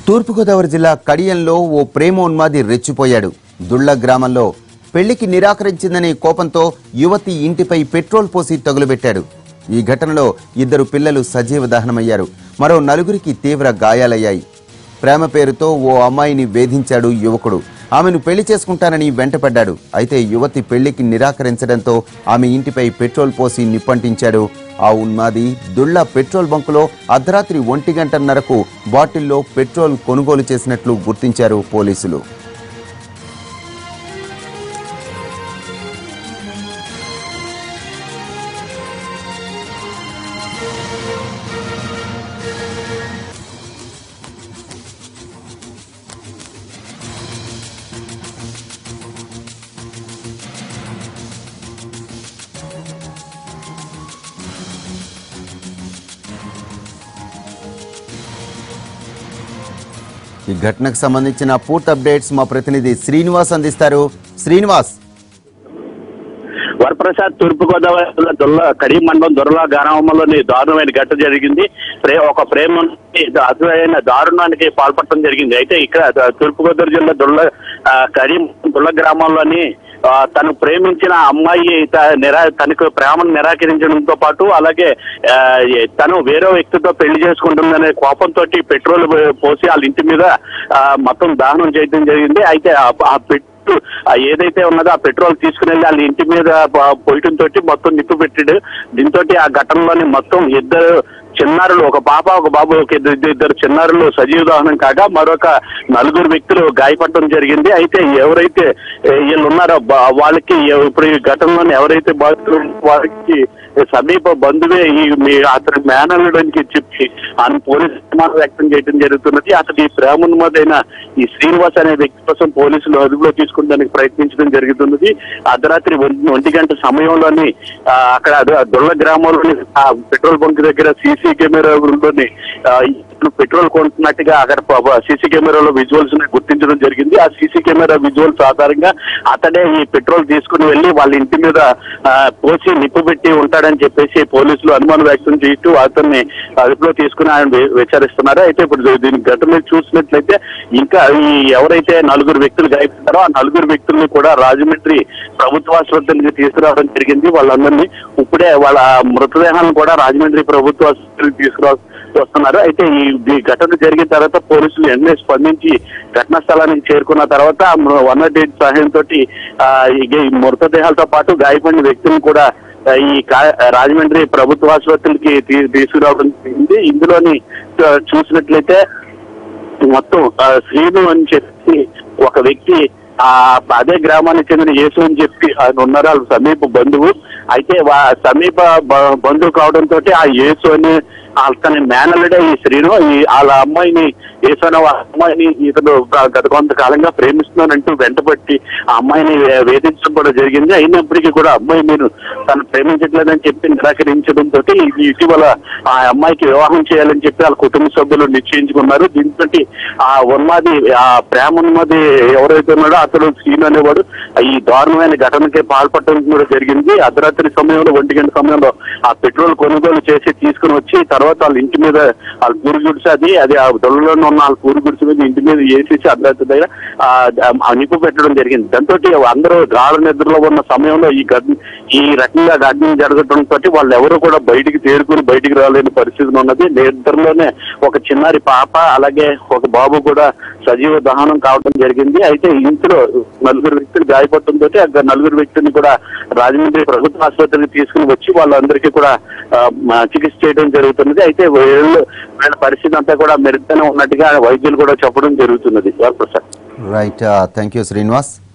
తూర్పుగోదావరి జిల్లా కడియంలో ఓ ప్రేమోన్మాది రెచ్చిపోయాడు దుళ్ల గ్రామంలో పెళ్లికి నిరాకరించిందనే కోపంతో యువతి ఇంటిపై పెట్రోల్ పోసి తగులుబెట్టాడు ఈ ఘటనలో ఇద్దరు పిల్లలు సజీవ దహనమయ్యారు మరో నలుగురికి తీవ్ర గాయాలయ్యాయి ప్రేమ పేరుతో ఓ అమ్మాయిని వేధించాడు యువకుడు ఆమెను పెళ్లి చేసుకుంటానని వెంటపడ్డాడు అయితే యువతి పెళ్లికి నిరాకరించడంతో ఆమె ఇంటిపై పెట్రోల్ పోసి నిప్పంటించాడు ఆ ఉన్మాది దుళ్ళ పెట్రోల్ బంకులో అర్ధరాత్రి ఒంటి గంటన్నరకు బాటిల్లో పెట్రోల్ కొనుగోలు చేసినట్లు గుర్తించారు పోలీసులు ఈ ఘటనకు సంబంధించిన పూర్తి అప్డేట్స్ మా ప్రతినిధి శ్రీనివాస్ అందిస్తారు శ్రీనివాస్ వరప్రసాద్ తూర్పుగోదావరి జిల్లా దొల్ల కడియం మండలం దొరల గ్రామంలోని దారుణమైన ఘటన జరిగింది ప్రే ఒక ప్రేమ అసలైన దారుణానికి పాల్పడటం జరిగింది అయితే ఇక్కడ ద- తూర్పుగోదావరి జిల్లా దొల్ల ఆ, కడియం దొల్ల గ్రామంలోని ఆ, తను ప్రేమించిన అమ్మాయి త- నిరా తనకు ప్రేమను నిరాకరించడంతో పాటు అలాగే ఆ, ఏ- తను వేరే వ్యక్తితో పెళ్లి చేసుకుంటుందనే కోపంతో పెట్రోల్ పోసి వాళ్ళ ఇంటి మీద ఆ, మొత్తం దహనం చేయడం జరిగింది అయితే ఆ- ఆ పెట్ ఆ ఏదైతే ఉన్నదో ఆ పెట్రోల్ తీసుకుని వెళ్ళి వాళ్ళ ఇంటి మీద ప- పోయటం తోటి మొత్తం నిప్పు పెట్టాడు దీంతో ఆ ఘటనలోని మొత్తం ఇద్దరు చిన్నారులు ఒక పాప ఒక బాబు ఒక ఇద్దరు ఇద్దరు- ఇద్దరు చిన్నారులు సజీవ దహనం కాగా మరొక నలుగురు వ్యక్తులు గాయపడటం జరిగింది అయితే ఎవరైతే ఏ, వీళ్ళు ఉన్నారో బా- వాళ్ళకి ఎవ- ఇప్పుడు ఈ ఘటనలోని ఎవరైతే బాధితులు ఉన్నారో వాళ్ళకి సమీప బంధువే ఈ మీ అతని మేనల్లుడానికి చెప్పి ఆయన పోలీసు అనుమానం వ్యక్తం చేయడం జరుగుతున్నది అసలు ఈ ప్రేమోన్మదైన ఈ శ్రీనివాస్ అనే వ్యక్తి కోసం పోలీసులు అదుపులో తీసుకునేందుకు ప్రయత్నించడం జరుగుతున్నది అర్ధరాత్రి ఒంటి ఒంటి గంట సమయంలోని ఆ, అక్కడ దు- దుళ్ళ గ్రామంలోని ఆ పెట్రోల్ బంక్ దగ్గర సీసీ కెమెరాలోని ఆ, ఇతను పెట్రోల్ కొంటున్నట్టుగా అక్కడ సీసీ కెమెరాలో విజువల్స్ ని గుర్తించడం జరిగింది ఆ సీసీ కెమెరా విజువల్స్ ఆధారంగా అతడే ఈ పెట్రోల్ తీసుకుని వెళ్లి వాళ్ళ ఇంటి మీద ఆ, పోసి నిప్పు పెట్టి ఉంటాడని చెప్పేసి పోలీసులు అనుమానం వ్యక్తం చేస్తూ అతన్ని అదుపులో తీసుకుని ఆయన వి- విచారిస్తున్నారు అయితే ఇప్పుడు దీ- దీని ఘటన మీద చూసినట్లయితే ఇంకా ఈ ఎవరైతే నలుగురు వ్యక్తులు గాయపడ్డారో ఆ నలుగురు వ్యక్తుల్ని కూడా రాజమండ్రి ప్రభుత్వ ఆసుపత్రికి తీసుకురావడం జరిగింది వాళ్ళందరినీ ఇప్పుడే వాళ్ళ మృతదేహాలను కూడా రాజమండ్రి ప్రభుత్వ ఆసుపత్రికి తీసుకురా వస్తున్నారు అయితే ఈ ఈ ఘటన జరిగిన తర్వాత పోలీసులు వెంటనే స్పందించి ఘటనా స్థలానికి చేరుకున్న తర్వాత వన్ నాట్ ఎయిట్ సహాయంతో ఈ మృతదేహాలతో పాటు గాయపడిన వ్యక్తులను కూడా ఆ, ఈ కా- రాజమండ్రి ప్రభుత్వ ఆసుపత్రికి తీ- తీసుకురావడం జరిగింది ఇందులోని ఆ, చూసినట్లయితే మొత్తం ఆ, శ్రీను అని చెప్పి ఒక వ్యక్తి ఆ అదే గ్రామానికి చెందిన యేసు అని చెప్పి ఆయన ఉన్నారు వాళ్ళ సమీప బంధువు అయితే వా- సమీప బ- బంధువు కావడంతో ఆ యేసు అని అతని మేనల్లుడే ఈ శ్రీను ఈ వాళ్ళ అమ్మాయిని యేసు అనే వాళ్ళ అమ్మాయిని ఇతను గ- గత కొంతకాలంగా ప్రేమిస్తున్నానంటూ వెంటబట్టి ఆ అమ్మాయిని వే- వేధించడం కూడా జరిగింది అయినప్పటికీ కూడా అమ్మాయి నేను తను ప్రేమించట్లేదని చెప్పి నిరాకరించడంతో ఇటీవల ఆ అమ్మాయికి వివాహం చేయాలని చెప్పి వాళ్ళ కుటుంబ సభ్యులు నిశ్చయించుకున్నారు దీంతో ఆ ఉన్మాది ఆ ప్రేమ ఉన్మాది ఎవరైతే ఉన్నాడో అతడు సీన్ అనేవాడు ఈ దారుణమైన ఘటనకే పాల్పడడం కూడా జరిగింది అర్ధరాత్రి సమయంలో ఒంటి గంట సమయంలో ఆ పెట్రోల్ కొనుగోలు చేసి తీసుకుని వచ్చి తర్వాత వాళ్ళ ఇంటి మీద వాళ్ళ పూరు గుడిసి అది అది ఆ దొరలో ఉన్న వాళ్ళ పూరు గుడిసి మీద ఇంటి మీద వేసేసి అర్ధరాత్రి దగ్గర ఆ ఆ నిప్పు పెట్టడం జరిగింది దాంతో అందరూ గాఢ నిద్రలో ఉన్న సమయంలో ఈ ఘటన ఈ రకంగా ఘటన జరగడంతో వాళ్ళు ఎవరు కూడా బయటికి తేరుకుని బయటికి రాలేని పరిస్థితి ఉన్నది నిద్రలోనే ఒక చిన్నారి పాప అలాగే ఒక బాబు కూడా సజీవ దహనం కావడం జరిగింది అయితే ఇంట్లో నలుగురు వ్యక్తులు గాయపడటంతో ఆ నలుగురు వ్యక్తుల్ని కూడా రాజమండ్రి ప్రభుత్వ ఆసుపత్రికి తీసుకుని వచ్చి వాళ్ళందరికీ కూడా ఆ, మ- చికిత్స చేయడం జరుగుతున్నది అయితే వీళ్ళు వీళ్ళ పరిస్థితి అంతా కూడా మెరుగ్గానే ఉన్నట్టుగా వైద్యులు కూడా చెప్పడం జరుగుతున్నది Prasad right thank you Srinivas